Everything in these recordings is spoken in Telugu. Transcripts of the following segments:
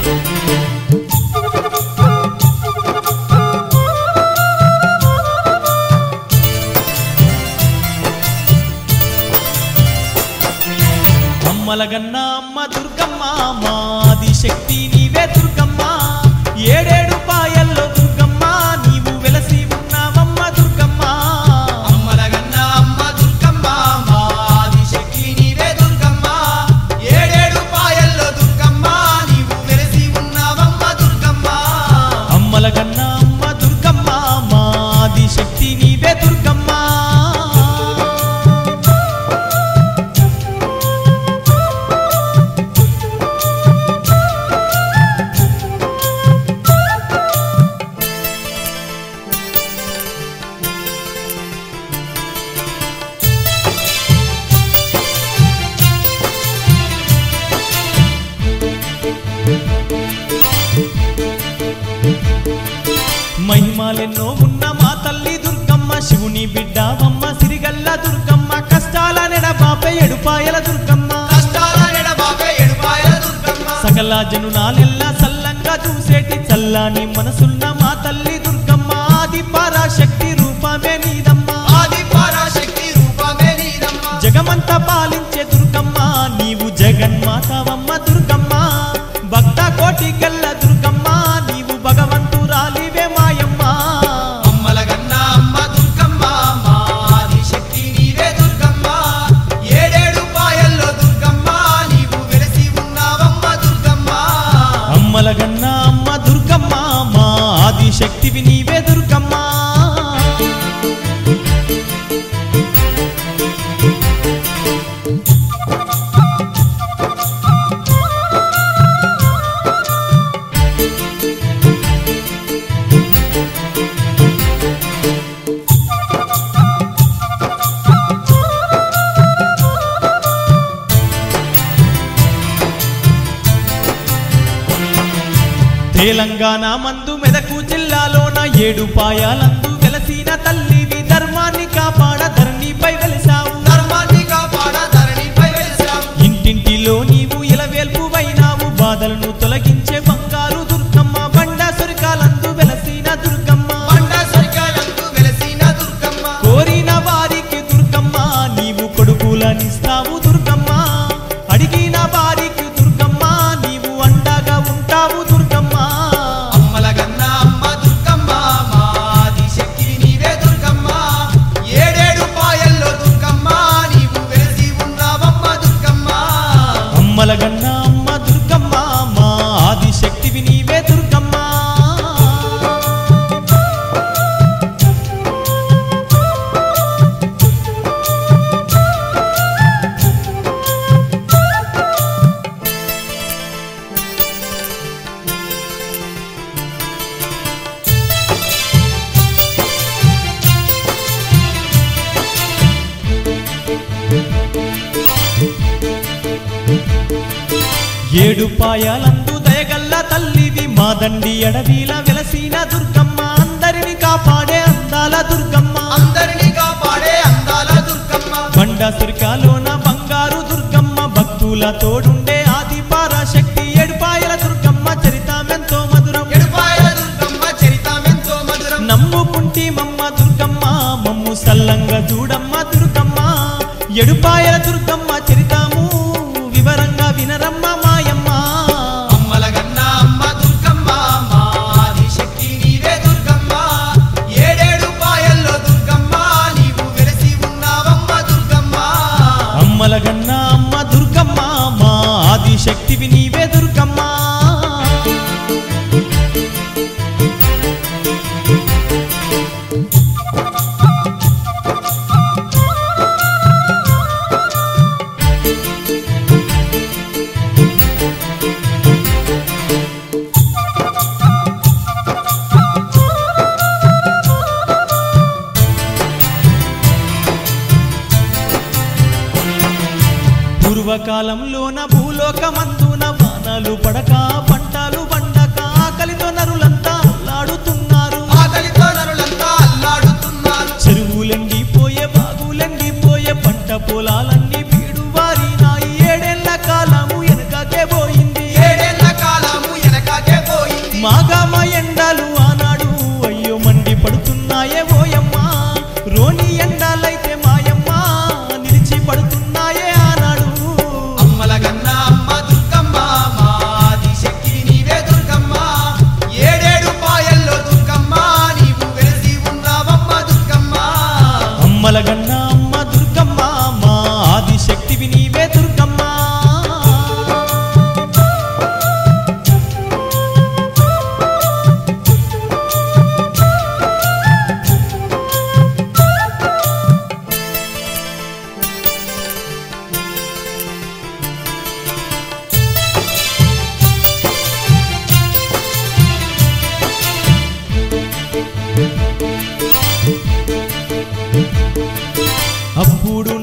అమ్మలగన్న అమ్మ దుర్గమ్మ మాది శక్తి నీవే దుర్గమ్మ ఏడేడు పాయల్లో దుర్గమ్మ నీవు వెలసి ఉన్నావమ్మ దుర్గమ్మ అమ్మలగన్న అమ్మ దుర్గమ్మ మాది శక్తి నీవే దుర్గమ్మ ఏడేడు పాయల్లో దుర్గమ్మ నీవు వెలసి ఉన్నావమ్మ దుర్గమ్మ అమ్మలగన్న అమ్మ దుర్గమ్మ మాది శక్తి నీవే దుర్గమ్మ మహిమాలెన్నో ఉన్న మా తల్లి దుర్గమ్మ శివుని బిడ్డావమ్మ సిరిగల్ల దుర్గమ్మ కష్టాల నెడబాపే ఎడుపాయల దుర్గమ్మ కష్టాల ఎడబాపే ఏడుపాయల దుర్గమ్మ సకల జనునాలెల్లా సల్లంగా చూసేటి చల్లాని మనసున్న మా తల్లి దుర్గమ్మ ఆది పరాశక్తి రూపమే నీదమ్మ ఆది పరాశక్తి రూపమే నీదమ్మ జగమంతా పాలించే దుర్గమ్మ నీవు జగన్మాతవమ్మ దుర్గమ్మ భక్త కోటికెల్ల దుర్గమ్మ నీవు భగవంతురాలివే మాయమ్మ అమ్మలగన్న అమ్మ దుర్గమ్మ మాది శక్తి నీవే దుర్గమ్మ ఏడేడు పాయల్లో దుర్గమ్మ నీవు వెలసి ఉన్నావమ్మ దుర్గమ్మ అమ్మలగన్న అమ్మ దుర్గమ్మ మా ఆది శక్తివి నీవే దుర్గమ్మ తెలంగాణ మందు మెదకు జిల్లాలోన ఏడు పాయాలందు వెలసిన తల్లివి ధర్మాన్ని కాపాడ ధరణిపై వెలిసావు ధర్మాన్ని కాపాడ ధరణిపై వెలిసావు ఇంటింటిలో నీవు ఇలవేల్పువైనావు బాధలను తొలగించే బంగారు దుర్గమ్మ బండ సురికాలందు వెలసిన దుర్గమ్మ పండ సరికాలందు వెలసిన దుర్గమ్మ కోరిన వారికి దుర్గమ్మ నీవు కొడుకులనిస్తావు దుర్గమ్మ అడిగిన వారికి దుర్గమ్మ నీవు అండగా ఉంటావు దుర్గమ్మ అమ్మలగన్న అమ్మ దుర్గమ్మ మాది శక్తి నీవే దుర్గమ్మ ఏడేడు పాయల్లో దుర్గమ్మ నీవు వెలసి ఉన్నావమ్మ దుర్గమ్మ అమ్మలగన్న అమ్మ దుర్గమ్మ మా ఆది శక్తివి నీవే దుర్గమ్మ ఏడు పాయాలందు దయగల్ల తల్లివి మా దండి అడవిల వెలసిన దుర్గమ్మ అందరిని కాపాడే అందాల దుర్గమ్మ అందరినీ కాపాడే అందాల దుర్గమ్మ బండ సురికాలోన బంగారు దుర్గమ్మ భక్తుల తోడుండే ఆది పరాశక్తి ఏడుపాయల దుర్గమ్మ చరితమెంతో మధురం ఎడుపాయల దుర్గమ్మ చరితమెంతో మధురం నమ్ముకుంటి మమ్మ దుర్గమ్మ మమ్ము సల్లంగా చూడమ్మ దుర్గమ్మ ఎడుపాయల దుర్గమ్మ చరితము వివరంగా వినరమ్మ మాయమ్మ అమ్మలగన్న అమ్మ దుర్గమ్మ మాది శక్తి నీవే దుర్గమ్మ ఏడేడు పాయల్లో దుర్గమ్మ నీవు వెలసి ఉన్నావమ్మ దుర్గమ్మ అమ్మలగన్న అమ్మ దుర్గమ్మ మా ఆది శక్తివి నీవే దుర్గమ్మ పూర్వకాలంలోన భూలోకమందున వానలు పడక పంటలు పండక ఆకలితో నరులంతా అల్లాడుతున్నారు ఆకలితో నరులంతా అల్లాడుతున్నారు చెరువులెండిపోయే బాగులెండిపోయే పంట పొలాలన్నీ బీడు వారినాయి ఏడేళ్ల కాలము వెనుకకే పోయింది ఏడేళ్ల కాలము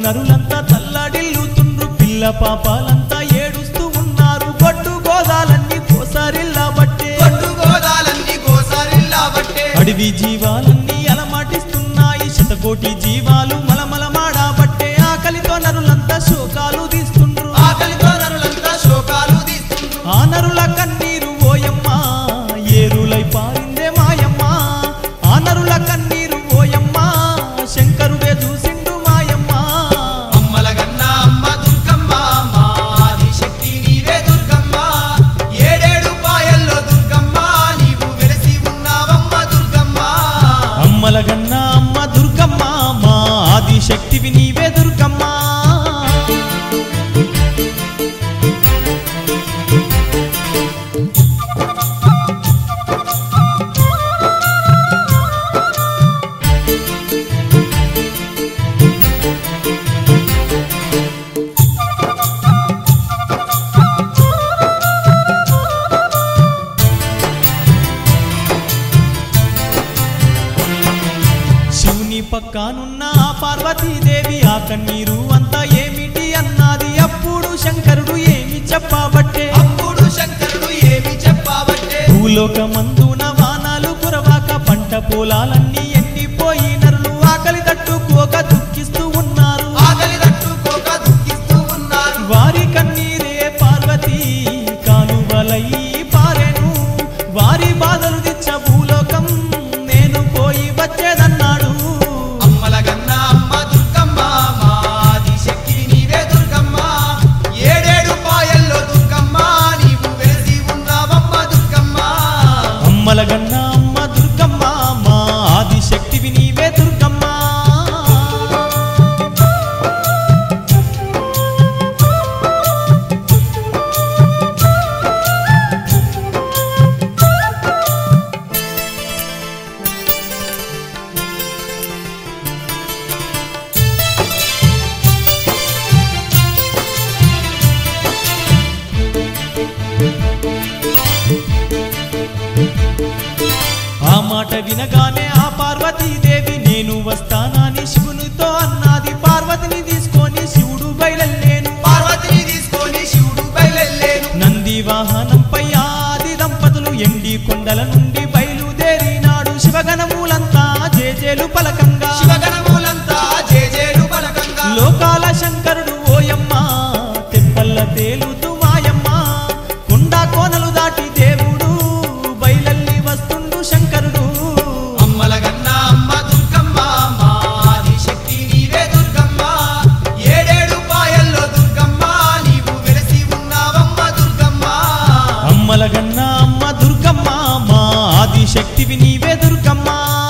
నరులంతా తల్లడిల్లుతుండ్రు పిల్ల పాపాలంతా ఏడుస్తూ ఉన్నారు గొడ్డు గోదాలన్నీ కోసారిల్లా బట్టే కొట్టు గోదాలన్నీ గోసారిల్లా బట్టే అడవి జీవాలన్నీ అలమాటిస్తున్నాయి శతకోటి జీవాలు మలమలమాడాబట్టే ఆకలితో నరులంతా శోకాలు తీస్తుండ్రు ఆకలితో నరులంతా శోకాలు తీస్తుండ్రు ఆ నరుల కన్నీరు ఓయమ్మ ఏరులై పారిందే మాయమ్మ ఆ నరుల కన్నీరు ఓయమ్మ శంకరుడే చూసిండు మాయమ్మ అమ్మల గన్న అమ్మ దుర్గమ్మ మా ఆదిశక్తి నీవే దుర్గమ్మ ఏడేడు పాయల్లో దుర్గమ్మ నీవు వెలసి ఉన్నావమ్మ దుర్గమ్మ అమ్మల గన్న అమ్మ దుర్గమ్మ మా ఆది శక్తివి నీవే దుర్గమ్మ శివుని పక్కనున్న ఆ పార్వతీదేవి ఆ కన్నీరు అంతా ఏమిటి అన్నది అప్పుడు శంకరుడు ఏమి చెప్పబట్టే అప్పుడు శంకరుడు ఏమి చెప్పాబట్టే భూలోకమందున వానాలు కురవాక పంట పొలాలన్నీ ఎండిపోయి నరులు ఆకలి తట్టుకోక దుఃఖిస్తూ ఉన్నారు ఆకలి తట్టుకోక దుఃఖిస్తూ ఉన్నారు వారి కన్నీరే పార్వతి కాలువలై పారెను వారి బాధలు తెచ్చ భూలోకం నేను పోయి వచ్చేదన్నాడు అమ్మల గన్న అమ్మ దుర్గమ్మ మా ఆదిశక్తి నీవే దుర్గమ్మ ఏడేడు పాయల్లో దుర్గమ్మ నీవు వెలసి ఉన్నావమ్మ దుర్గమ్మ అమ్మల గన్న అమ్మ దుర్గమ్మ మా ఆది శక్తివి నీవే దుర్గమ్మ ఆ మాట వినగానే ఆ పార్వతీదేవి నేను వస్తానని శివునితో అన్నది పార్వతిని తీసుకొని శివుడు బయలుదేను పార్వతిని తీసుకొని శివుడు బయలుదేరు నంది వాహనంపై ఆది దంపతులు ఎండి కొండల నుండి బయలుదేరినాడు శివగణములంతా జేజేలు పలకంగా శివగణములంతా జేజేలు పలకంగా లోకాల శంకరుడు ఓయమ్మ తెప్పల్ల తేలుతూ మాయమ్మ కొండా కోనలు దాటి దేవుడు బయలల్లి వస్తుండు శంకరుడు అమ్మల గన్న అమ్మ దుర్గమ్మ మా ఆదిశక్తి నీవే దుర్గమ్మ ఏడేడు పాయల్లో దుర్గమ్మ నీవు వెలసి ఉన్నావమ్మ దుర్గమ్మ అమ్మల గన్న అమ్మ దుర్గమ్మ మా ఆది శక్తివి నీవే దుర్గమ్మ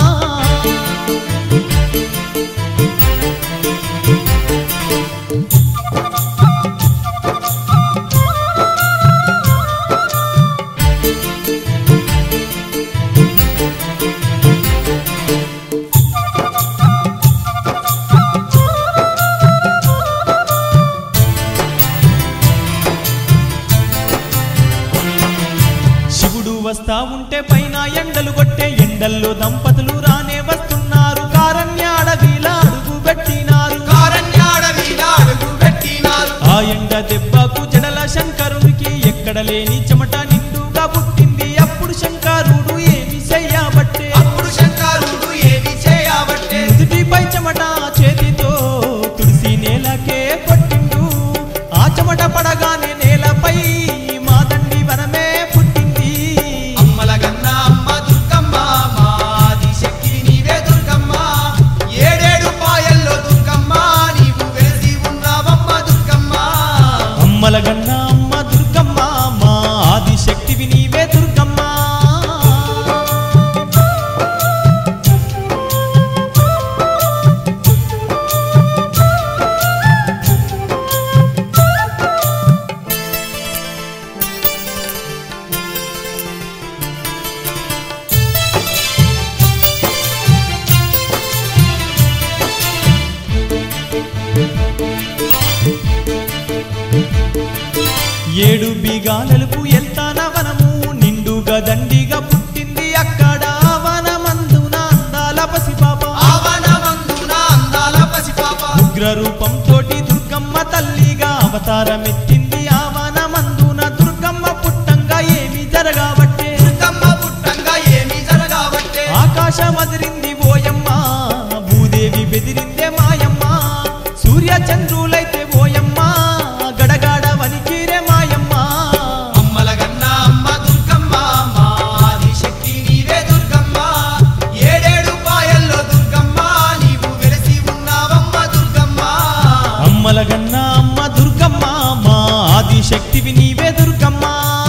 శివుడు వస్తా ఉంటే పైన ఎండలు కొట్టే ఎండల్లో దంపతులు రానే వస్తున్నారు కారణ్య అడవిలా అడుగు పెట్టినారు కారణ్యాడవిల అడుగు పెట్టినారు ఆ ఎండ దెబ్బకు జడల శంకరునికి ఎక్కడ లేని చెమట నిండుగా పుట్టింది అప్పుడు శంకరుడు ఏమి చెయ్యబట్టే అప్పుడు శంకరుడు ఏమి చేయబట్టే నుదుటిపై చెమట చేతితో తులసి నేలకే కొట్టిండు ఆ చెమట పడగానే నేలపై మాదండి వనమే పుట్టింది అమ్మల గన్న అమ్మ దుర్గమ్మ మా ఆదిశక్తి నీవే దుర్గమ్మ ఏడేడు పాయల్లో దుర్గమ్మ నీవు వెలసి ఉన్నావమ్మ దుర్గమ్మ అమ్మల గన్న అమ్మ దుర్గమ్మ మా ఆది శక్తివి నీవే దుర్గమ్మ ఏడు బీగాలలకు ఎల్తాన వనము నిండుగా దండిగా పుట్టింది అక్కడ ఆ వనమందున అందాల పసిపాప ఆవనమందున అందాల పసిపాప ఉగ్ర రూపంతో అవతారమెత్తింది ఆవన మందున దుర్గమ్మ పుట్టంగా ఏమి జరగబట్టే దుర్గమ్మ పుట్టంగా ఏమీ జరగబట్టే ఆకాశం అదిరింది ఓయమ్మ భూదేవి బెదిరిందే మాయమ్మ సూర్య చంద్రులైతే ఓయమ్మ గడగాడ వనికిరే మాయమ్మ అమ్మల గన్నా అమ్మ దుర్గమ్మ మా ఆదిశక్తి నీవే దుర్గమ్మ ఏడేడు పాయల్లో దుర్గమ్మ నీవు వెలసి ఉన్నావమ్మ దుర్గమ్మ అమ్మల గన్న అమ్మ దుర్గమ్మ మా ఆది శక్తివి నీవే దుర్గమ్మ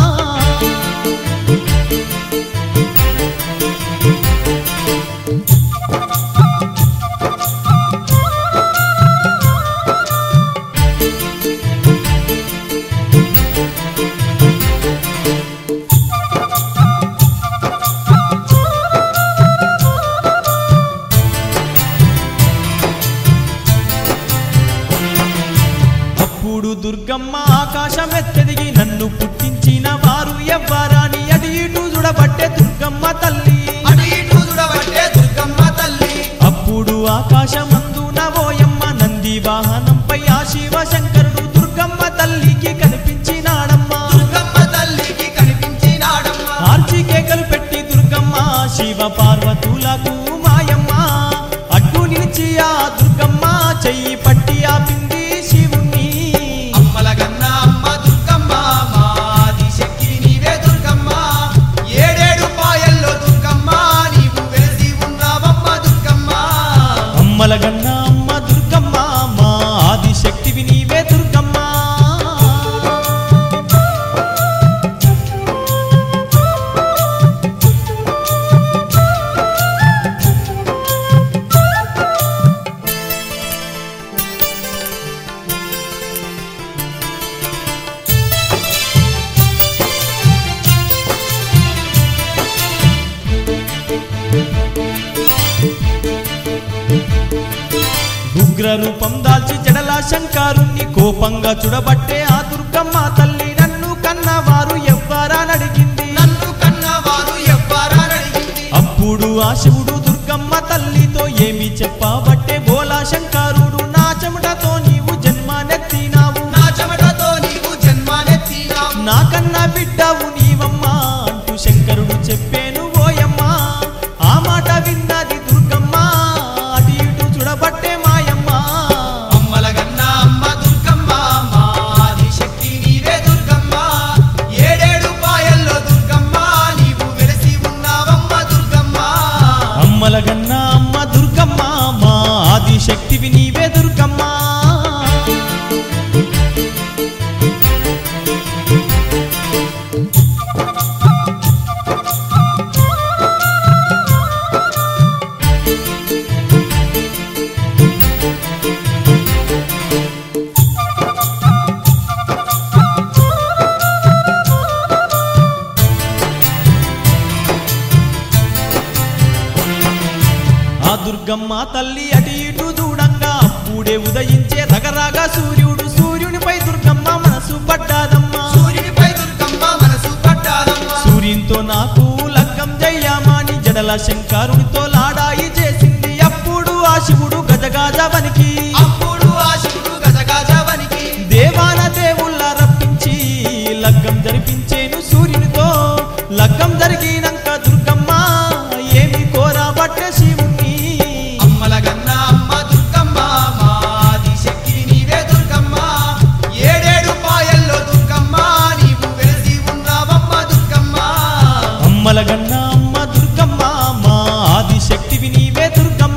అప్పుడు దుర్గమ్మ ఆకాశమెత్తదిగి నన్ను పుట్టించిన వారు ఎవ్వరాని అటు ఇటు చూడబట్టే దుర్గమ్మ తల్లి అటు ఇటు చూడబట్టే దుర్గమ్మ తల్లి అప్పుడు ఆకాశమందున ఓయమ్మ నంది వాహనంపై ఆ శివ శంకరుడు దుర్గమ్మ తల్లికి కనిపించినాడమ్మా దుర్గమ్మ తల్లికి కనిపించినాడమ్మ ఆర్చి కేకలు పెట్టి దుర్గమ్మ శివ పార్వతులకు మాయమ్మ అడ్డు నిలిచి ఆ దుర్గమ్మ చెయ్యి పట్టి ఆపింది శివుణ్ణి అమ్మల గన్నా అమ్మ దుర్గమ్మ మా ఆదిశక్తి నీవే దుర్గమ్మ ఏడేడు పాయల్లో దుర్గమ్మ నీవు వెలసి ఉన్నావమ్మ దుర్గమ్మ అమ్మల గన్న అమ్మ దుర్గమ్మ మా ఆది శక్తివి నీవే దుర్గమ్మ ఉగ్ర రూపం దాల్చి జడల శంకరుణ్ణి కోపంగా చూడబట్టే ఆ దుర్గమ్మ తల్లి నన్ను కన్నవారు ఎవ్వరా నడిగింది నన్ను కన్నవారు ఎవ్వరడిగింది అప్పుడు ఆ శివుడు దుర్గమ్మ తల్లితో ఏమి చెప్పబట్టే బోలా శంకరుడు నా చెమటతో నీవు జన్మనెత్తినావు నా చెమటతో నీవు జన్మనెత్తినావు నాకన్నా బిడ్డవు నీవమ్మా అంటూ శంకరుడు చెప్పేను ఓయమ్మ ఆ మాట విన్నది దుర్గమ్మ అటు ఇటు చూడబట్టే మాయమ్మ అమ్మల గన్నా అమ్మ దుర్గమ్మ మా ఆదిశక్తి నీవే దుర్గమ్మ ఏడేడు పాయల్లో దుర్గమ్మ నీవు వెలసి ఉన్నావమ్మ దుర్గమ్మ అమ్మల గన్న అమ్మ దుర్గమ్మ మా ఆది శక్తివి నీవే దుర్గమ్మ ఆ దుర్గమ్మ తల్లి అటు ఇటు చూడంగా అప్పుడే ఉదయించే రగరాగా సూర్యుడు సూర్యునిపై దుర్గమ్మ మనసు పడ్డాదమ్మా సూర్యునిపై దుర్గమ్మ మనసు పట్టాదమ్మ సూర్యునితో నాకు లగ్గం జయ్యామాని జడల శంకరునితో లాడాయి చేసింది అప్పుడు ఆ శివుడు గజగాజవనికి అప్పుడు ఆ శివుడు గజగజవనికి దేవాన దేవుళ్ళ రప్పించి లగ్గం జరిపించేను సూర్యునితో లగ్గం జరిగినాక దుర్గమ్మ ఏమి కోరాబట్టే శివుణ్ణి అమ్మల గన్నా అమ్మ దుర్గమ్మ మా ఆదిశక్తి నీవే దుర్గమ్మ ఏడేడు పాయల్లో దుర్గమ్మ నీవు వెలసి ఉన్నావమ్మ దుర్గమ్మ అమ్మల గన్న అమ్మ దుర్గమ్మ మా ఆది శక్తివి నీవే దుర్గమ్మ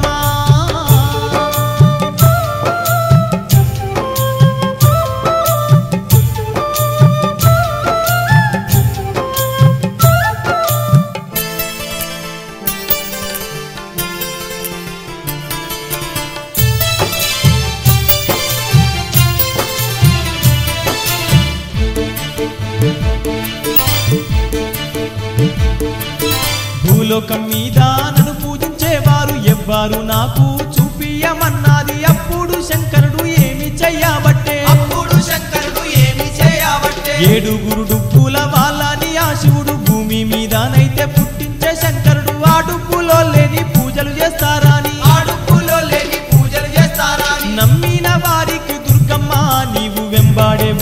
భూలోకం మీద నన్ను పూజించేవారు ఎవ్వారు నాకు చూపియమన్నది అప్పుడు శంకరుడు ఏమి చెయ్యబట్టే అప్పుడు శంకరుడు ఏమి చేయబట్టే ఏడుగురు డుబ్బుల వాళ్ళని ఆ శివుడు భూమి మీదనైతే పుట్టించే శంకరుడు ఆ డుబ్బులో లేని పూజలు చేస్తారని ఆడుపులో లేని పూజలు చేస్తారా అని నమ్మిన వారికి దుర్గమ్మ నీవు వెంబాడే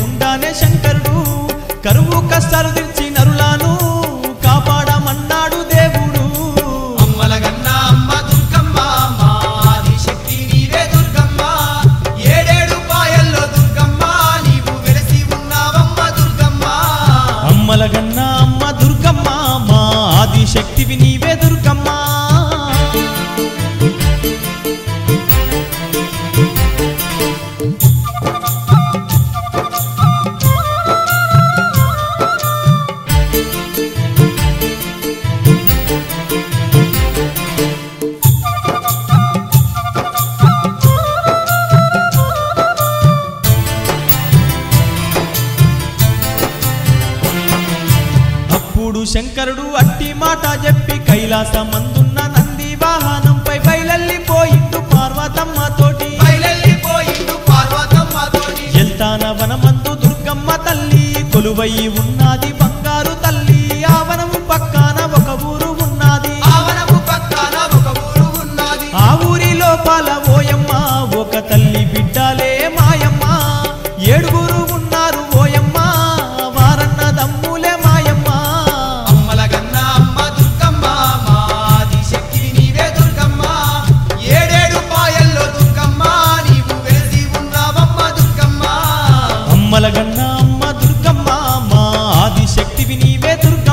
కష్టాలు తీర్చి నరులాను కాపాడమన్నాడు దేవుడు అమ్మల గన్న అమ్మ దుర్గమ్మ మా ఆదిశక్తి నీవే దుర్గమ్మ ఏడేడు పాయల్లో దుర్గమ్మ నీవు వెలసి ఉన్నావమ్మ దుర్గమ్మ అమ్మల గన్న అమ్మ దుర్గమ్మ మా ఆది శక్తివి నీవే దుర్గమ్మ అప్పుడు శంకరుడు అట్టి మాట చెప్పి కైలాసమందున్న నంది వాహనంపై బయలెల్లిపోయిండు పార్వతమ్మ తోటి బయలెల్లిపోయిండు పార్వతమ్మ తోటి ఎల్తాన వనమందు దుర్గమ్మ తల్లి కొలువై ఉన్నది బంగారు తల్లి ఆ వనము పక్కన ఒక ఊరు ఉన్నది ఆవనము పక్కన ఒక ఊరు ఉన్నది ఆ ఊరి లోపల ఓయమ్మ ఒక తల్లి బిడ్డలే మాయమ్మ ఏడుగురు ఉన్నారు ఓయమ్మ వారన్న దమ్ములే మాయమ్మ అమ్మల గన్న అమ్మ దుర్గమ్మ మా ఆదిశక్తి నీవే దుర్గమ్మ ఏడేడు పాయల్లో దుర్గమ్మ నీవు వెలసి ఉన్నావమ్మ దుర్గమ్మ అమ్మల గన్న అమ్మ దుర్గమ్మ మా ఆది శక్తివి నీవే దుర్గమ్మ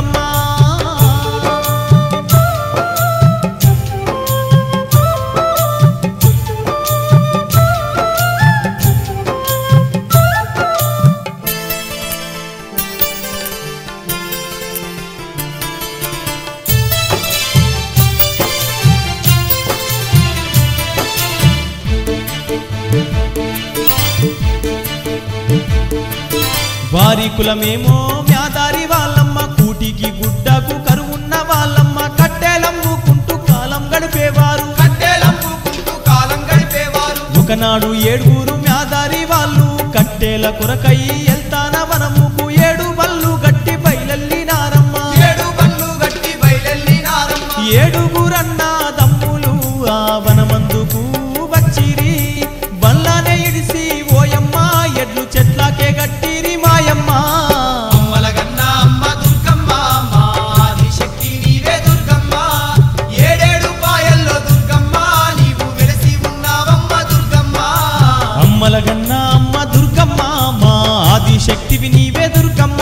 వారి కులమేమో మ్యాదారి వాళ్ళమ్మ కూటికి గుడ్డకు కరువున్న వాళ్ళమ్మ కట్టెలమ్ముకుంటూ కాలం గడిపేవారు కట్టెలంపుకుంటూ కాలం గడిపేవారు ఒకనాడు ఏడుగురు మ్యాదారి వాళ్ళు కట్టెల కొరకై ఎల్తాన వనముకు ఏడు బళ్ళు గట్టి బయలెల్లినారమ్మ ఏడు బండ్లు గట్టి బయలెల్లినారమ్మ ఏడుగురన్న దమ్ములు ఆ వనమందుకు వచ్చిరి బల్లానే ఇడిసి ఓయమ్మ ఎడ్లు చెట్లకే గట్టిరి మాయమ్మ అమ్మల గన్న అమ్మ దుర్గమ్మ మా ఆదిశక్తి నీవే దుర్గమ్మ ఏడేడు పాయల్లో దుర్గమ్మ నీవు వెలసి ఉన్నావమ్మ దుర్గమ్మ అమ్మల గన్న అమ్మ దుర్గమ్మ మా ఆది శక్తివి నీవే దుర్గమ్మ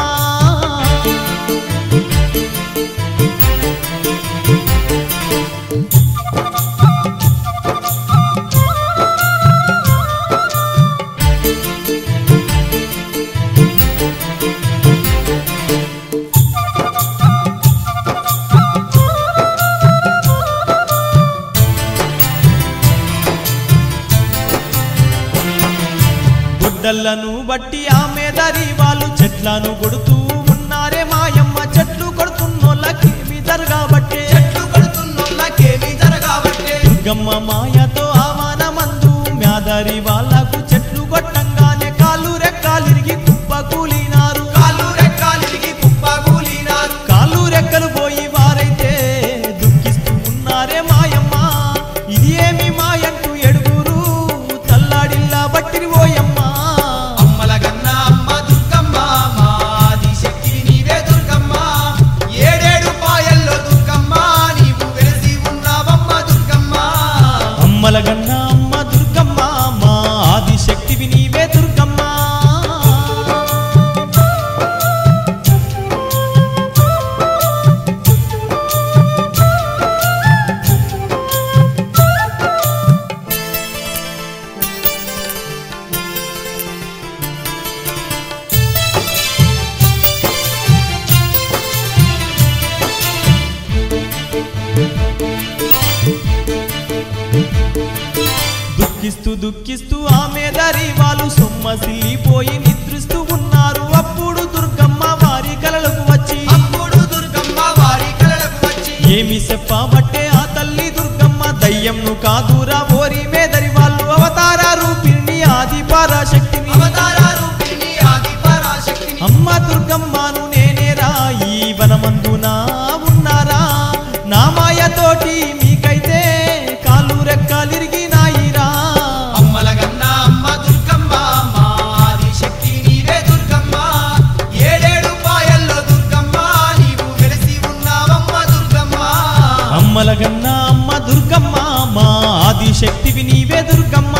గుడ్డలను బట్టి ఆమె దరి వాళ్ళు చెట్లను కొడుతూ ఉన్నారే మాయమ్మ చెట్లు కొడుతున్నోళ్ళకేమి జరగబట్టే చెట్లు కొడుతున్నోళ్ళకేమీ జరగబట్టే దుర్గమ్మ మాయతో ఆవానమందు మ్యాదరి వాళ్ళకు చెట్లు కొట్టంగానే కాళ్ళు రెక్కాలిరిగి కుప్ప కూలినారు కాళ్ళు రెక్కాలిరిగి కుప్పగూలినారు కాళ్ళు రెక్కలు పోయి వారైతే దుఃఖిస్తూ ఉన్నారే మాయమ్మ ఇది ఏమి మాయంటూ ఎడుగురు తల్లాడిల్లా బట్టిరి పోయమ్మ అమ్మల గన్న అమ్మ దుర్గమ్మ మా ఆదిశక్తి నీవే దుర్గమ్మ ఏడేడు పాయల్లో దుర్గమ్మ నీవు వెలసి ఉన్నావమ్మ దుర్గమ్మ అమ్మల గన్న అమ్మ దుర్గమ్మ మా ఆది శక్తివి నీవే దుర్గమ్మ దుఃఖిస్తూ దుఃఖిస్తూ ఆమె దరి వాళ్ళు సొమ్మసిల్లిపోయి నిద్రిస్తూ ఉన్నారు అప్పుడు దుర్గమ్మ వారి కలలకు వచ్చి అప్పుడు దుర్గమ్మ వారి కలలకు వచ్చి ఏమి చెప్పబట్టే ఆ తల్లి దుర్గమ్మ దయ్యంను కాదురా ఓరి మేదరి వాళ్ళు అవతార రూపిణి ఆది పరాశక్తిని అవతార రూపిణి ఆది పరాశక్తిని అమ్మ దుర్గమ్మను నేనేరా ఈ వనమందున ఉన్నారా నా మాయతోటి మీకైతే కాళ్ళు రెక్కలిరిగినాయిరా అమ్మల గన్న అమ్మ దుర్గమ్మ మా ఆదిశక్తి నీవే దుర్గమ్మ ఏడేడు పాయల్లో అమ్మలగన్న అమ్మ దుర్గమ్మ మా ఆదిశక్తివి నీవే దుర్గమ్మ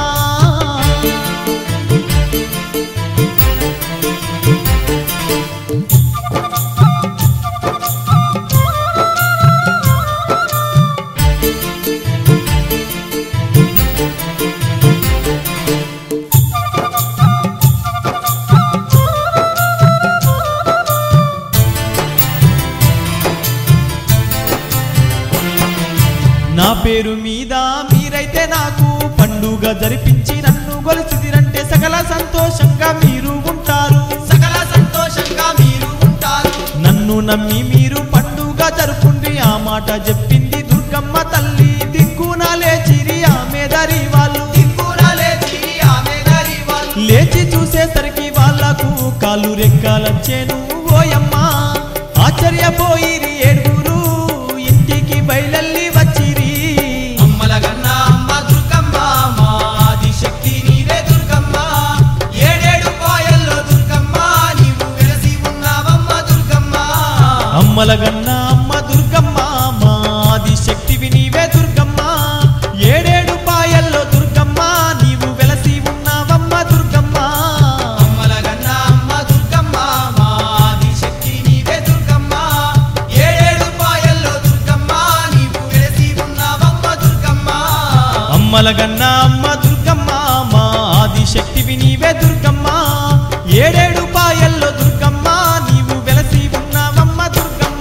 నా పేరు మీద మీరైతే నాకు పండుగ జరిపించి నన్ను గొలిచిదిరంటే సకల సంతోషంగా మీరు ఉంటారు సకల సంతోషంగా మీరు ఉంటారు నన్ను నమ్మి మీరు పండుగ జరుపుండ్రి ఆ మాట చెప్పింది దుర్గమ్మ తల్లి దిక్కున లేచిరి ఆమె దరి వాళ్ళు దిక్కున లేచి ఆమె దరి వాళ్ళు లేచి చూసేసరికి వాళ్ళకు కాలు రెక్కాలొచ్చేను ఓయమ్మ ఆశ్చర్యపోయిరి ఏడుగురు ఇంటికి బయలల్లి వచ్చిరి అమ్మలగన్న అమ్మ దుర్గమ్మ మా ఆదిశక్తి నీవే దుర్గమ్మ ఏడేడు పాయల్లో దుర్గమ్మ నీవు వెలసి ఉన్నావమ్మ దుర్గమ్మ అమ్మలగన్న అమ్మ దుర్గమ్మ మా ఆదిశక్తివి నీవే దుర్గమ్మ ఏడేడు పాయల్లో దుర్గమ్మ నీవు వెలసి ఉన్నావమ్మ దుర్గమ్మ అమ్మలగన్న అమ్మ దుర్గమ్మ మా ఆదిశక్తి నీవే దుర్గమ్మ ఏడేడు పాయల్లో దుర్గమ్మ నీవు వెలసి ఉన్నావమ్మ దుర్గమ్మ అమ్మలగన్న అమ్మ దుర్గమ్మ మా ఆదిశక్తివి నీవే దుర్గమ్మ ఏడేడు పాయల్లో దుర్గమ్మ నీవు వెలసి ఉన్నావమ్మ దుర్గమ్మ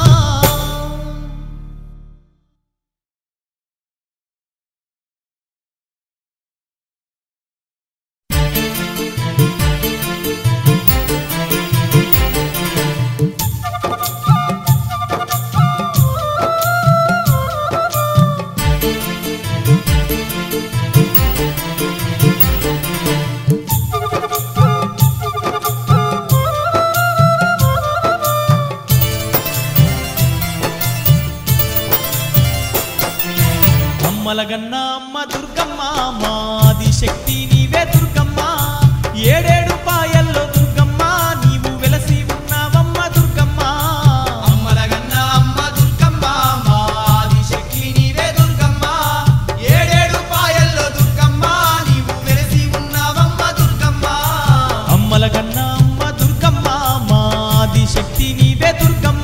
అమ్మలగన్న అమ్మ దుర్గమ్మ మా ఆదిశక్తి నీవే దుర్గమ్మ ఏడేడు పాయల్లో దుర్గమ్మ నీవు వెలసి ఉన్నావమ్మ దుర్గమ్మ అమ్మలగన్న అమ్మ దుర్గమ్మ మా ఆదిశక్తి నీవే దుర్గమ్మ ఏడేడు పాయల్లో దుర్గమ్మ నీవు వెలసి ఉన్నావమ్మ దుర్గమ్మ అమ్మలగన్న అమ్మ దుర్గమ్మ మా ఆదిశక్తి నీవే దుర్గమ్మ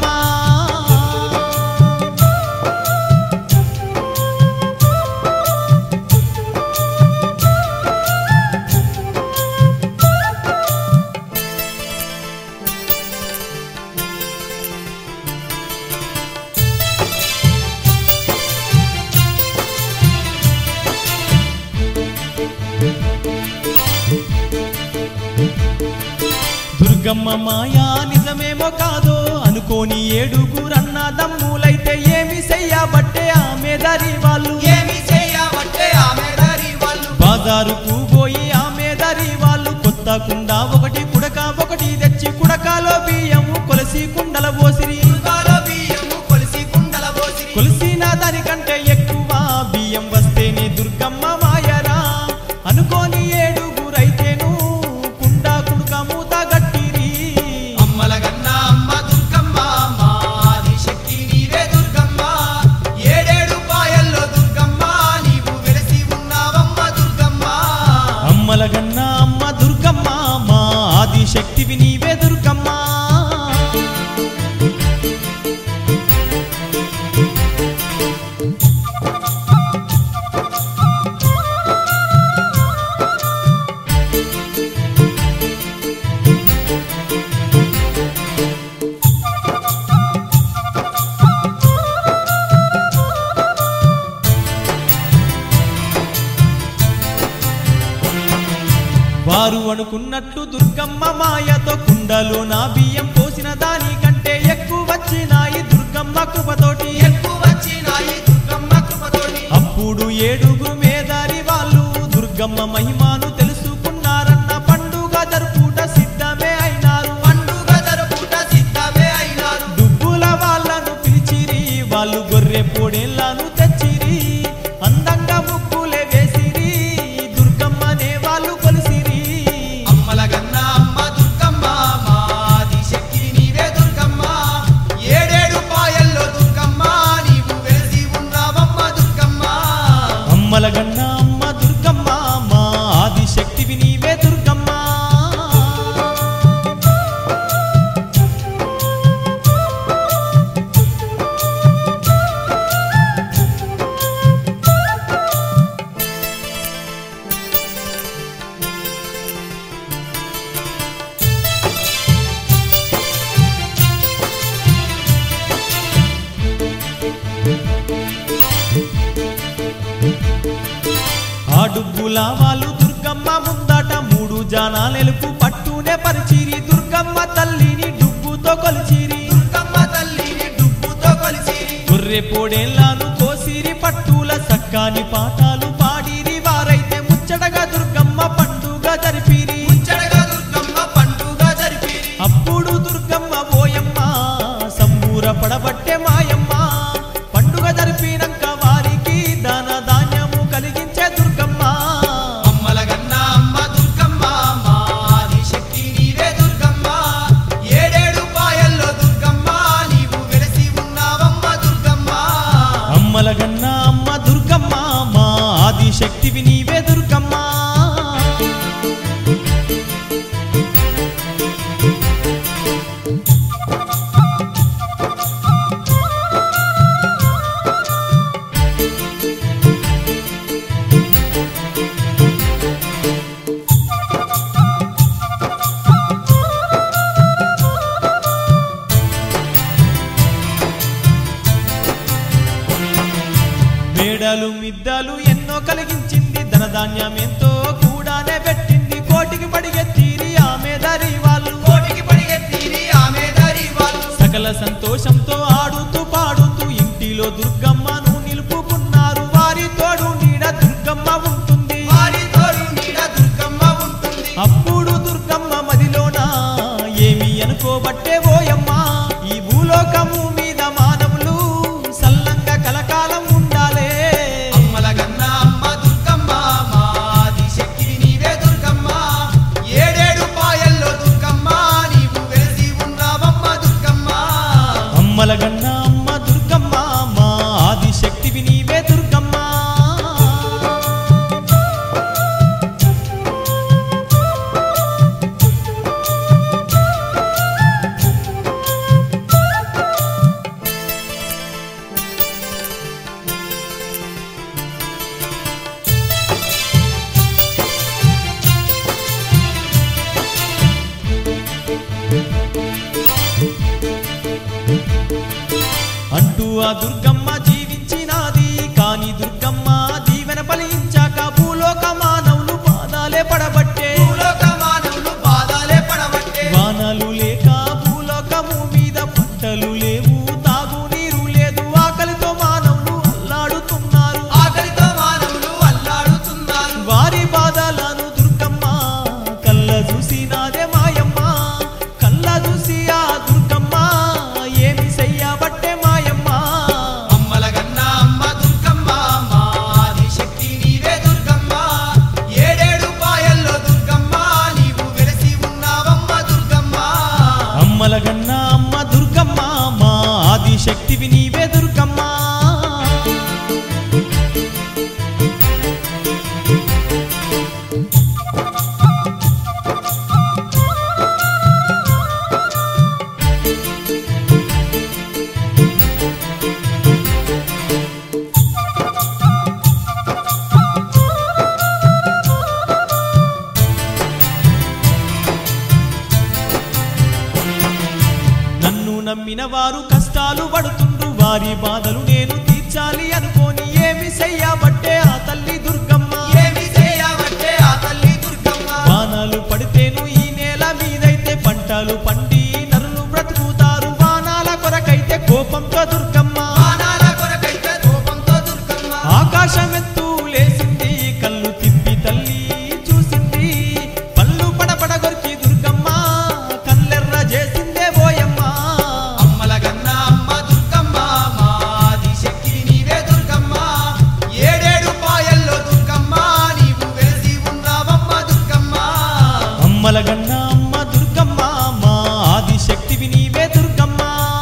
దుర్గమ్మ మాయా నిజమేమో కాదో అనుకోని ఏడుగురన్న దమ్ములైతే ఏమి చెయ్యబట్టే ఆమె దరి వాళ్ళు ఏమి చేయబట్టే ఆమె దరి వాళ్ళు బాజారుకు పోయి ఆమె దరి వాళ్ళు కొత్త కుండ ఒకటి కుడక ఒకటి తెచ్చి కుడకాలో బియ్యము కొలసి కుండల పోసిరి దుర్గాలో బియ్యము కొలిసి కుండల పోసిరి కొలిసిన దానికంటే ఎక్కువ బియ్యం వస్తేనే దుర్గమ్మ మాయరా అనుకోని ఏడుగురైతేను కుండ కుడుక మూత గట్టిరి అమ్మలగన్న అమ్మ దుర్గమ్మ మా ఆదిశక్తి నీవే దుర్గమ్మ ఏడేడు పాయల్లో దుర్గమ్మ నీవు వెలసి ఉన్నావమ్మ దుర్గమ్మ అమ్మలగన్న అమ్మ దుర్గమ్మ మా ఆదిశక్తివి నీవే దుర్గమ్మ వారు అనుకున్నట్లు దుర్గమ్మ మాయతో కుండలో నా బియ్యం పోసిన దానికంటే ఎక్కువ వచ్చినాయి దుర్గమ్మ కృపతోటి ఎక్కువ వచ్చినాయి దుర్గమ్మ కృపతోటి అప్పుడు ఏడుగురు మేదారి వాళ్ళు దుర్గమ్మ మహిమాను తెలుసుకున్నారన్న పండుగ జరుపుట సిద్ధమే అయినారు పండుగ జరుపుట సిద్ధమే అయినారు డుబ్బుల వాళ్ళను పిలిచిరి వాళ్ళు గొర్రె పొడేళ్లను తెచ్చిరి అందంగా ముగ్గులే వేసిరి దుర్గమ్మనే వాళ్ళు కొలిసిరి అమ్మలగన్న అమ్మ దుర్గమ్మ మా ఆదిశక్తి నీవే దుర్గమ్మ ఏడేడు పాయల్లో దుర్గమ్మ నీవు వెలసి రంగుల వాళ్ళు దుర్గమ్మ ముందట మూడు జానాలెలుపు పట్టునే పరిచిరి దుర్గమ్మ తల్లిని డుబ్బుతో కొలిచిరి దుర్గమ్మ తల్లిని డుబ్బుతో కొలిసిరి గొర్రె పోడేళ్లను కోసిరి పట్టుల సక్కాని పాఠాలు పాడిరి వారైతే ముచ్చటగా దుర్గమ్మ పండుగ జరిపిరి ముచ్చటగా దుర్గమ్మ పండుగ జరిపిరి అప్పుడు దుర్గమ్మ పోయమ్మ సంబూర పడబట్టే మాయమ్మ పండుగ జరిపినాక వారికి ధన ధాన్యము కలిగించే దుర్గమ్మ అమ్మల గన్న అమ్మ దుర్గమ్మ మాది శక్తి నీవే దుర్గమ్మ ఏడేడు పాయల్లో దుర్గమ్మ నీవు వెలసి ఉన్నావమ్మ దుర్గమ్మ అమ్మల గన్న అమ్మ దుర్గమ్మ మా ఆది శక్తివి నీవే దుర్గమ్మ మేడలు మిద్దలు ఎన్నో కలిగించింది ధనధాన్యం ఎంతో కూడానే పెట్టింది కోటికి పడిగెత్తిరి ఆమె దరి వాళ్ళు కోటికి పడిగెత్తిరి ఆమె దారి వాళ్ళు సకల సంతోషంతో ఆడుతూ పాడుతూ ఇంటిలో దుర్గమ్మను నిలుపుకున్నారు వారి తోడు నీడ దుర్గమ్మ ఉంటుంది వారి తోడు నీడ దుర్గమ్మ ఉంటుంది అప్పుడు దుర్గమ్మ మదిలోన ఏమి అనుకోబట్టే ఓయమ్మ ఈ భూలోకము మీద మానవులు సల్లంగా కలకాలం ఉండాలే అమ్మల గన్న అమ్మ దుర్గమ్మ మాది శక్తి నీవే దుర్గమ్మ ఏడేడు పాయల్లో దుర్గమ్మ నీవు వెలసి ఉన్నావమ్మ దుర్గమ్మ అమ్మల గన్న అమ్మ దుర్గమ్మ మా ఆది శక్తివి నీవే దుర్గమ్మ అంటూ ఆ దుర్గమ్మ జీవించినాది కాని దుర్గమ్మ దీవెన ఫలించాక భూలోక మానవులు పాదాలే పడబట్టే భూలోక మానవులు పాదాలే పడబట్టే వానలు లేక భూలోకము మీద పంటలు లేవు తాగు నీరు లేదు ఆకలితో మానవులు అల్లాడుతున్నారు ఆకలితో మానవులు అల్లాడుతున్నారు వారి బాధలను దుర్గమ్మ కళ్ళ చూసినాదే మాయమ్మ కళ్ళ చూసి ఆ దుర్గమ్మ ఏమి చెయ్యబట్టే మాయమ్మ అమ్మల గన్న అమ్మ దుర్గమ్మ మాది శక్తి నీవే దుర్గమ్మ ఏడేడు పాయల్లో దుర్గమ్మ నీవు వెలసి ఉన్నావమ్మ దుర్గమ్మ అమ్మల గన్న అమ్మ దుర్గమ్మ మా ఆది శక్తివి నీవే దుర్గమ్మ నన్ను నమ్మిన వారు కష్టాలు పడుతుండ్రు వారి బాధలు నేను తీర్చాలి అనుకోని ఏమి చెయ్యబట్టే ఆ తల్లి దుర్గమ్మ ఏమి చేయబట్టే ఆ తల్లి దుర్గమ్మ వానాలు పడితేను ఈ నేల మీదైతే పంటలు పండి నరులు బ్రతుకుతారు వానాల కొరకైతే కోపంతో దుర్గమ్మ వానాల కొరకైతే కోపంతో దుర్గమ్మ ఆకాశమెత్తు లేసింది కళ్ళు తిప్పి తల్లి చూసింది పళ్ళు పడపడ గొరికి దుర్గమ్మ కల్లెర్ర చేసిందే పోయమ్మ అమ్మల గన్న అమ్మ దుర్గమ్మ మాది శక్తి నీవే దుర్గమ్మ ఏడేడు పాయల్లో దుర్గమ్మ నీవు వెలసి ఉన్నావమ్మ దుర్గమ్మ అమ్మల గన్న అమ్మ దుర్గమ్మ మా ఆది శక్తివి నీవే దుర్గమ్మ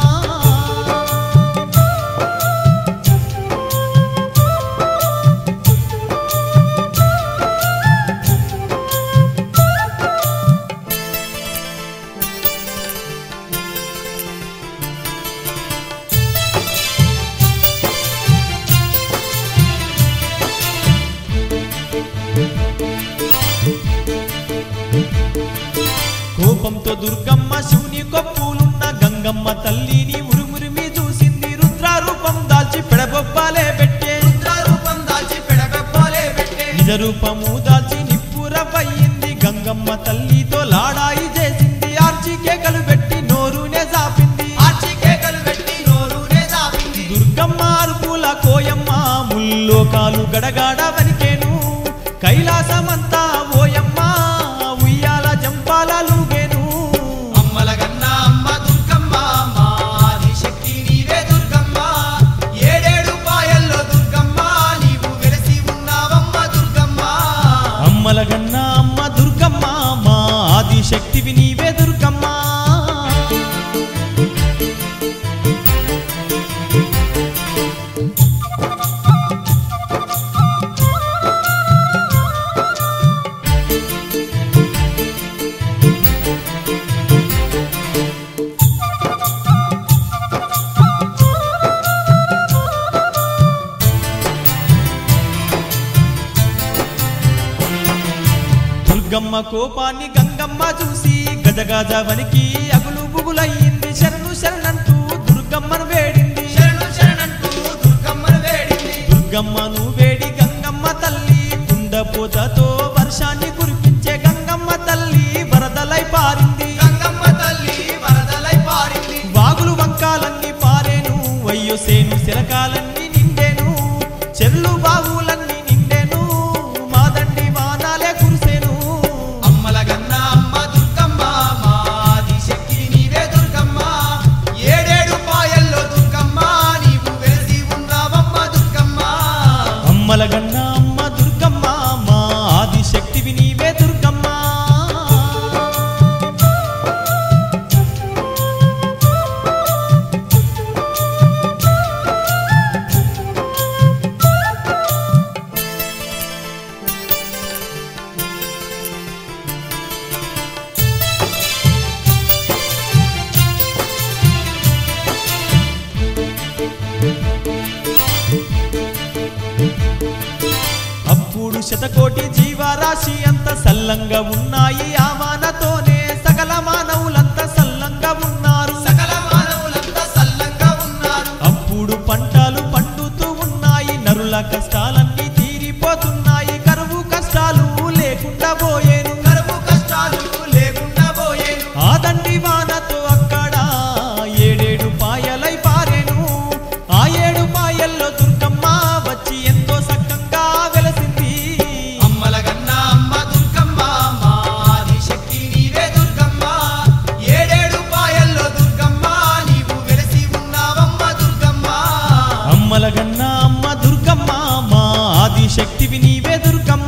కోపంతో దుర్గమ్మ శివుని కొప్పులున్న గంగమ్మ తల్లిని ఉరుమురిమి చూసింది రుద్ర రూపం దాల్చి పెడబొబ్బాలే పెట్టే రుద్ర రూపం దాల్చి పెడబెప్పాలే పెట్టే నిజ రూపము దాల్చి నిప్పురవయ్యింది గంగమ్మ తల్లితో లాడాయి చేసింది ఆర్చి కేకలు పెట్టి నోరునే జాపింది ఆర్చి కేకలు పెట్టి నోరునే జాపింది దుర్గమ్మ అరుపుల కోయమ్మ ముల్లోకాలు గడగాడ వనికేను కైలాసమంతా ఓయమ్మ ఉయ్యాల జంపాలలుగేను అమ్మల గన్నా అమ్మ దుర్గమ్మ మా ఆదిశక్తి నీవే దుర్గమ్మ ఏడేడు పాయల్లో దుర్గమ్మ నీవు వెలసి ఉన్నావమ్మ దుర్గమ్మ అమ్మల గన్న అమ్మ దుర్గమ్మ మా ఆది శక్తివి నీవే దుర్గమ్మ దుర్గమ్మ కోపాన్ని గంగమ్మ చూసి గజగజ వనికి అగులు బుగులయ్యింది శరణు శరణంటూ దుర్గమ్మను వేడింది శరణు శరణంటూ దుర్గమ్మను వేడింది దుర్గమ్మను వేడి గంగమ్మ తల్లి కుండపోతతో వర్షాన్ని కురిపించే గంగమ్మ తల్లి వరదలై పారింది గంగమ్మ తల్లి వరదలై పారింది వాగులు వంకాలన్నీ పారేను వయ్యో సేను శిలకాలన్నీ నిండేను చెర్లు బావులన్నీ నిండేను మాదండి వానాలే కురిసేను అమ్మల గన్నా అమ్మ దుర్గమ్మ మా ఆదిశక్తి నీవే దుర్గమ్మ ఏడేడు పాయల్లో దుర్గమ్మ నీవు వెలసి ఉన్నావమ్మ దుర్గమ్మ అమ్మల గన్న అమ్మ దుర్గమ్మ మా ఆది శక్తివి నీవే దుర్గమ్మ అప్పుడు శతకోటి జీవరాశి అంత సల్లంగా ఉన్నాయి ఆ వానతోనే సకల మానవులంతా సల్లంగా ఉన్నారు సకల మానవులంతా సల్లంగా ఉన్నారు అప్పుడు పంటలు పండుతూ ఉన్నాయి నరుల కష్టాలన్నీ తీరిపోతున్నాయి కరువు కష్టాలు లేకుండా పోయేను కరువు కష్టాలు లేకుండా పోయేను ఆ దండి వానతో అక్కడ ఏడేడు పాయలై పారేను ఆ ఏడు పాయల్లో దుర్గమ్మ వచ్చి ఎంతో సక్కంగా వెలసింది అమ్మల గన్నా అమ్మ దుర్గమ్మ మా ఆదిశక్తి నీవే దుర్గమ్మ ఏడేడు పాయల్లో దుర్గమ్మ నీవు వెలసి ఉన్నావమ్మ దుర్గమ్మ అమ్మల గన్న అమ్మ దుర్గమ్మ మా ఆది శక్తివి నీవే దుర్గమ్మ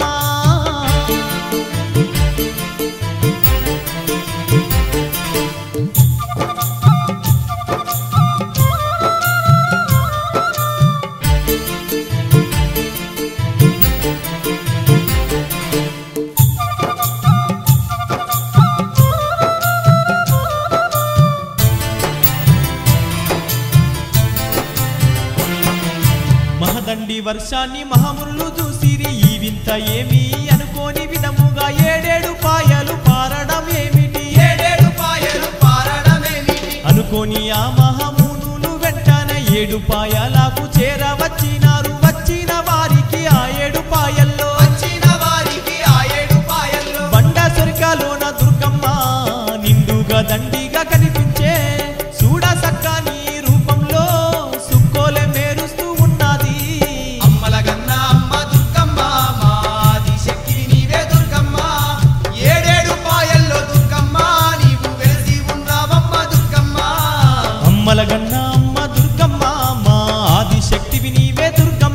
మహదండి వర్షాన్ని మహమురులు చూసిరి ఈ వింత ఏమి అనుకోని విధముగా ఏడేడు పాయలు పారడం ఏమిటి ఏడేడు పాయలు పారడమేమిటి అనుకోని ఆ మహమునులు వెంటనే ఏడు పాయలకు చేరవచ్చినారు వచ్చిన వారికి ఆ ఏడు పాయల్లో వచ్చిన వారికి ఆ ఏడు పాయల్లో బండ సొరికాలోన దుర్గమ్మ నిండుగా దండిగా కనిపించే చూడ సక్కని రూపంలో సుక్కోలే మేరుస్తూ ఉన్నది అమ్మల గన్నా అమ్మ దుర్గమ్మ మా ఆదిశక్తి నీవే దుర్గమ్మ ఏడేడు పాయల్లో దుర్గమ్మ నీవు వెలసి ఉన్నావమ్మ దుర్గమ్మ అమ్మల గన్న అమ్మ దుర్గమ్మ మా ఆది శక్తివి నీవే దుర్గమ్మ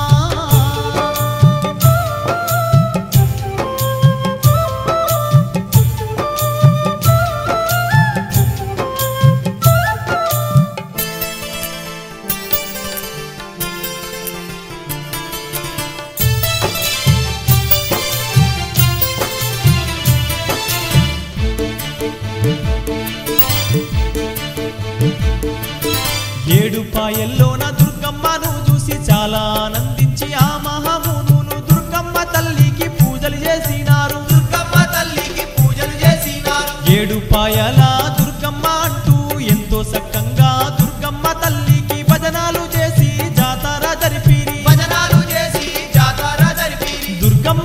ఏడు పాయల్లోన దుర్గమ్మను చూసి చాలా ఆనందించి ఆ మహామునును దుర్గమ్మ తల్లికి పూజలు చేసినారు దుర్గమ్మ తల్లికి పూజలు చేసినారు ఏడు పాయల దుర్గమ్మ అంటూ ఎంతో సక్కంగా దుర్గమ్మ తల్లికి భజనాలు చేసి జాతర జరిపిరి భజనాలు చేసి జాతర జరిపి దుర్గమ్మ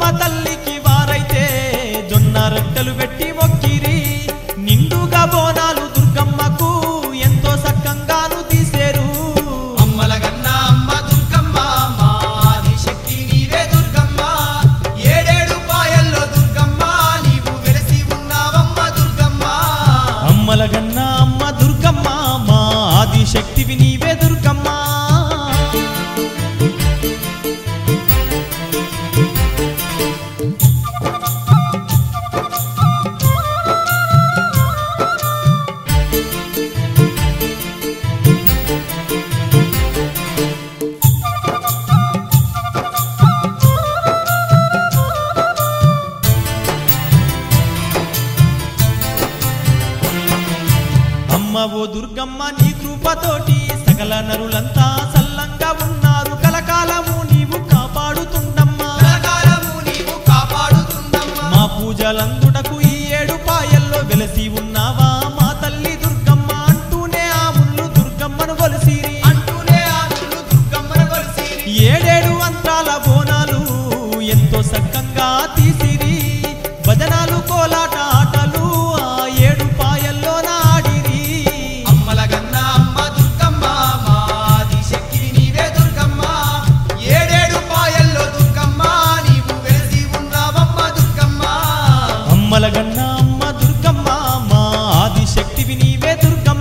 దుర్గమ్మ అమ్మ ఓ దుర్గమ్మ నీ కృపతోటి సకల నరులంతా సల్లంగా ఉన్నారు కలకాలము నీవు కాపాడుతుండమ్మా కలకాలము నీవు కాపాడుతుందమ్మా మా పూజలందుటకు ఈ ఏడు పాయల్లో వెలసి ఉన్నావా మా తల్లి దుర్గమ్మ అంటూనే ఆ ముళ్ళు దుర్గమ్మను కొలిసిరి అంటూనే ఆ నువ్వు దుర్గమ్మను కొలిసి ఏడేడు అంత్రాల బోనాలు ఎంతో సక్కంగా తీసిరి భజనాలు కోలాట ఆటలు ఆ ఏడు పాయల్లో నాడిరి అమ్మల గన్నా అమ్మ దుర్గమ్మ మాది శక్తివి నీవే దుర్గమ్మ ఏడేడు పాయల్లో దుర్గమ్మ నీవు వెలిసి ఉన్నావమ్మ దుర్గమ్మ అమ్మల గన్న అమ్మ దుర్గమ్మ మా ఆది శక్తివి నీవే దుర్గమ్మ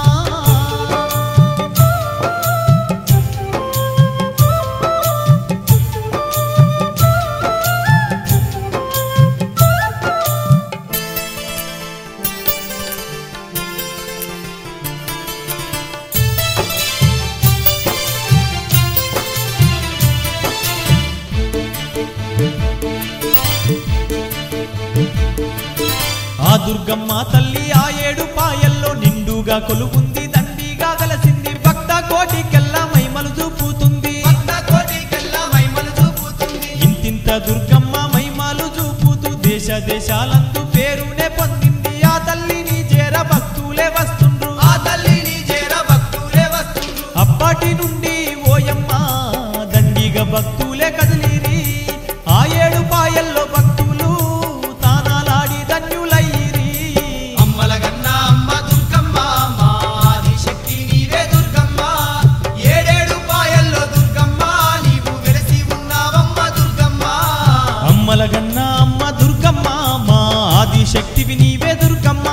ఆ దుర్గమ్మ తల్లి ఆ ఏడు పాయల్లో నిండుగా కొలువుంది దండిగా కలసింది భక్త కోటికెల్ల మైమలు చూపుతుంది భక్త కోటికెల్లా మహిమలు చూపుతుంది ఇంతింత దుర్గమ్మ మైమాలు చూపుతూ దేశ దేశాలందు పేరునే పొందింది ఆ తల్లిని చేర భక్తులే వస్తుండ్రు ఆ తల్లిని చేర భక్తులే వస్తుండ్రు అప్పటి నుండి ఓయమ్మ దండిగా భక్తులే కదిలిరి ఆ ఏడు పాయల్లో భక్తులు తానాలాడి ధన్యులయ్యిరి అమ్మల గన్నా అమ్మ దుర్గమ్మ మాది శక్తి నీవే దుర్గమ్మ ఏడేడు పాయల్లో దుర్గమ్మ నీవు వెలిసి ఉన్నావమ్మ దుర్గమ్మ అమ్మల గన్న అమ్మ దుర్గమ్మ మా ఆది శక్తివి నీవే దుర్గమ్మ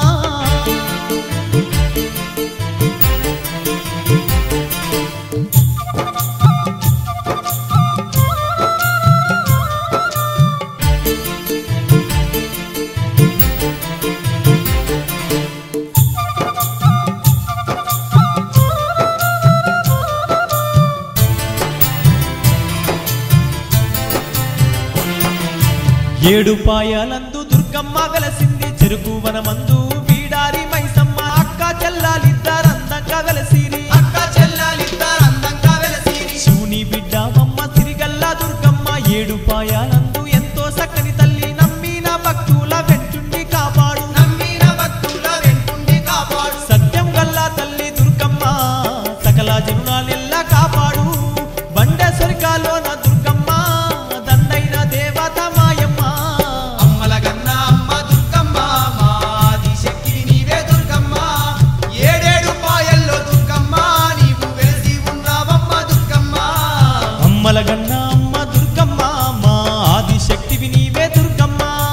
ఏడు పాయాలందు దుర్గమ్మ వెలసింది చెరుకు వనమందు బీడారి మైసమ్మ అక్క చెల్లాలిద్దరందంగా వెలసిరి అక్క చెల్లాలిద్దరు అందంగా వెలసిరి శివుని బిడ్డమమ్మ సిరిగల్లా దుర్గమ్మ ఏడు పాయాలందు ఎంతో సక్కని తల్లి నమ్మిన భక్తుల వెంటుండి కాపాడు నమ్మిన భక్తుల వెంటుండి కాపాడు సత్యం గల్లా తల్లి దుర్గమ్మ సకల జనులాలెల్లా కాపాడు బండ సొరికాలోన దుర్గమ్మ దండైన దేవత మాయమ్మ అమ్మల గన్నా అమ్మ దుర్గమ్మ మాది శక్తి నీవే దుర్గమ్మ ఏడేడు పాయల్లో దుర్గమ్మ నీవు వెలిసి ఉన్నావమ్మ దుర్గమ్మ అమ్మల గన్న అమ్మ దుర్గమ్మ మా ఆది శక్తివి నీవే దుర్గమ్మ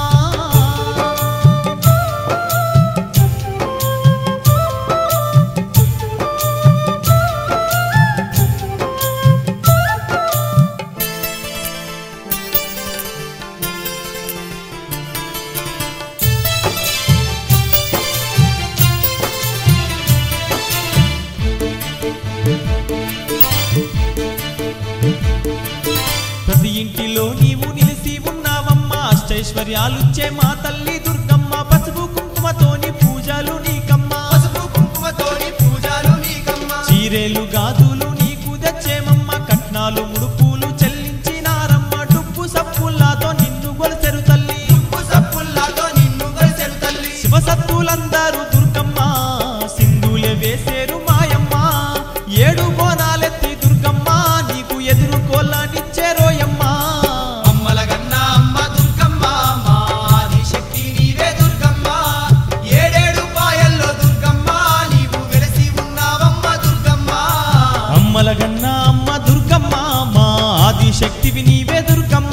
ప్రతి ఇంటిలో నీవు నిలిసి ఉన్నావమ్మ అష్టైశ్వర్యాలుచ్చే మా తల్లి దుర్గమ్మ పసుపు కుంకుమతోని పూజలు నీకమ్మ పసుపు కుంకుమతోని పూజలు నీకమ్మ చీరేలు గాజులు నీకు తెచ్చేమమ్మ కట్నాలు ముడుపులు చెల్లించినారమ్మ డుప్పు సప్పుల్లాతో నిన్ను గొలిసెరు తల్లి ఉప్పు సప్పుల్లాతో నిన్ను గలిసెను తల్లి శివసత్తులందరూ దుర్గమ్మ సింధులే వేసేరు మాయమ్మ ఏడు బోనాలెత్తి దుర్గమ్మ నీకు ఎదురు కోళ్ళనిచ్చేరోయమ్మ అమ్మల గన్నా అమ్మ దుర్గమ్మ మాది శక్తి నీవే దుర్గమ్మ ఏడేడు పాయల్లో దుర్గమ్మ నీవు వెలిసి ఉన్నావమ్మ దుర్గమ్మ అమ్మల గన్న అమ్మ దుర్గమ్మ మా ఆది శక్తివి నీవే దుర్గమ్మ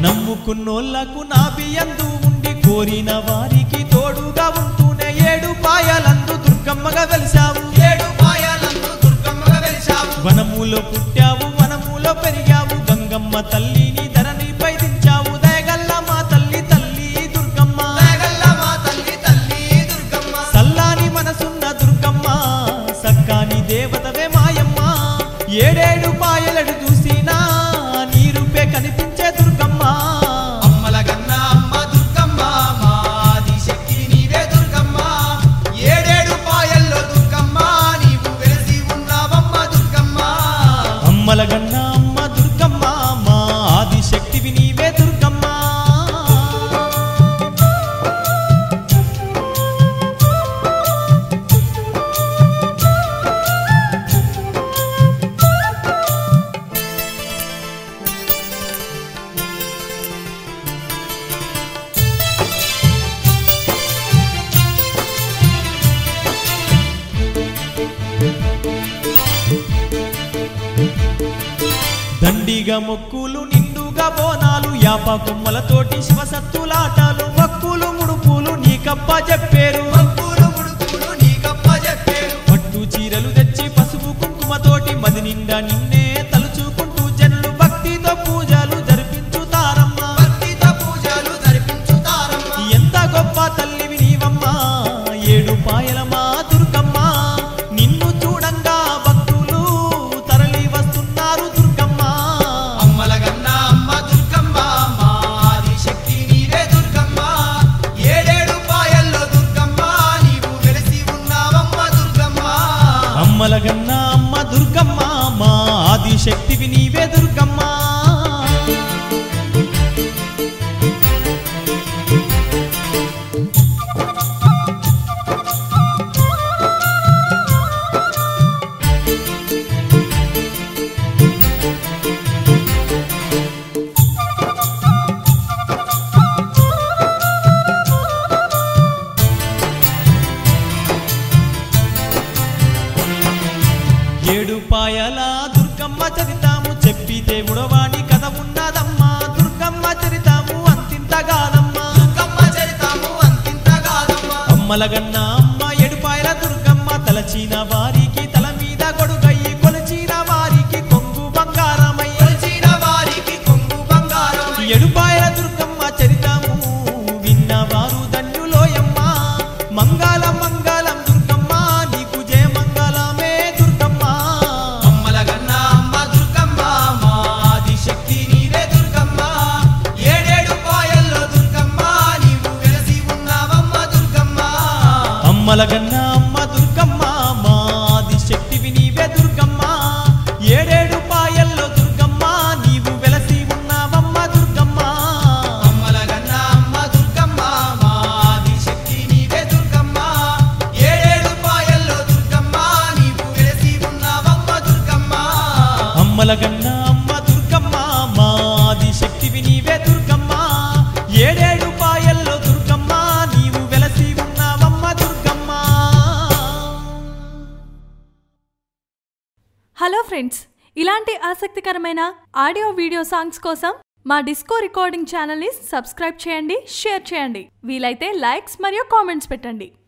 నమ్ముకున్నోళ్లకు నా బియందు ఉండి కోరిన వారికి తోడుగా ఉంటూనే ఏడు పాయలందు దుర్గమ్మగా వెలిసావు ఏడు పాయాలందు దుర్గమ్మగా వెలిశావు వనములో పుట్టావు వనములో పెరిగావు గంగమ్మ తల్లిని ధరణిపై దించావు దయగల్ల మా తల్లి తల్లి దుర్గమ్మ దయగల్ల మా తల్లి తల్లి దుర్గమ్మ సల్లాని మనసున్న దుర్గమ్మ సక్కాని దేవతవే మాయమ్మ ఏడేడు పాయలడు చూసినా నీ రూపే కనిపించే దుర్గమ్మ అమ్మల గన్న అమ్మ దుర్గమ్మ మా ఆదిశక్తి నీవే దుర్గమ్మ ఏడేడు పాయల్లో దుర్గమ్మ నీవు వెలిసి ఉన్నావమ్మ దుర్గమ్మ అమ్మల గన్న అమ్మ దుర్గమ్మ మా ఆదిశక్తివి నీవే దుర్గమ్మ దండిగా మొక్కులు నిండుగా బోనాలు యాప కొమ్మలతోటి శివసత్తులాటాలు మొక్కులు ముడుపులు నీకప్ప చెప్పేరు మక్కులు ముడుపులు నీకప్ప చెప్పేరు పట్టు చీరలు తెచ్చి పసుపు కుంకుమతోటి మది నిండా నిన్నే తలుచుకుంటూ జనులు భక్తితో పూజలు జరిపించుతారమ్మ భక్తితో పూజలు జరిపించుతారమ్మ ఎంత గొప్ప తల్లివి నీవమ్మా ఏడు పాయల మా దుర్గమ్మ నిన్ను చూడంగా భక్తులు తరలి వస్తున్నారు దుర్గమ్మ అమ్మల గన్న అమ్మ దుర్గమ్మ మా ఆదిశక్తి నీవే దుర్గమ్మ ఏడేడు పాయల్లో దుర్గమ్మ నీవు వెలిసి ఉన్నావమ్మ దుర్గమ్మ అమ్మల గన్న అమ్మ దుర్గమ్మ మా ఆదిశక్తివి నీవే దుర్గమ్మ ఏడు పాయల దుర్గమ్మ చరితాము చెప్పితే ఉడవాణి కథ ఉన్నదమ్మా దుర్గమ్మ చరితాము అంతింతగాదమ్మా దుర్గమ్మ చరితాము అంతింత కాదమ్మ అమ్మల గన్న అమ్మ ఏడుపాయల దుర్గమ్మ తలచిన వారికి తల మీద గొడుగయ్యి కొలిచిన వారికి కొంగు బంగారమై కొలిచిన వారికి కొంగు బంగారం ఏడుపాయల దుర్గమ్మ చరితాము విన్నవారు ధన్యులోయమ్మ మంగళం మంగళం దుర్గమ్మ నీకు జయ మంగళమే దుర్గమ్మ అమ్మల గన్న అమ్మ దుర్గమ్మ మా ఆదిశక్తి నీవే దుర్గమ్మ ఏడేడు పాయల్లో దుర్గమ్మ నీవు వెలిసి ఉన్నావమ్మ దుర్గమ్మ అమ్మల గన్న అమ్మ దుర్గమ్మ మా ఆదిశక్తివి నీవే దుర్గమ్మ ఏడేడు పాయల్లో దుర్గమ్మ నీవు వెలసి ఉన్నావమ్మ దుర్గమ్మ అమ్మల గన్న అమ్మ దుర్గమ్మ మా ఆదిశక్తి నీవే దుర్గమ్మ ఏడేడు పాయల్లో దుర్గమ్మ నీవు వెలిసి ఉన్నావమ్మ దుర్గమ్మ అమ్మల గన్న అమ్మ దుర్గమ్మ మా ఆదిశక్తివి నీవే దుర్గమ్మ ఏడేడు పాయల్లో దుర్గమ్మ నీవు వెలసి ఉన్నావమ్మ దుర్గమ్మ హలో ఫ్రెండ్స్ ఇలాంటి ఆసక్తికరమైన ఆడియో వీడియో సాంగ్స్ కోసం మా డిస్కో రికార్డింగ్ ఛానల్ని సబ్స్క్రైబ్ చేయండి షేర్ చేయండి వీలైతే లైక్స్ మరియు కామెంట్స్ పెట్టండి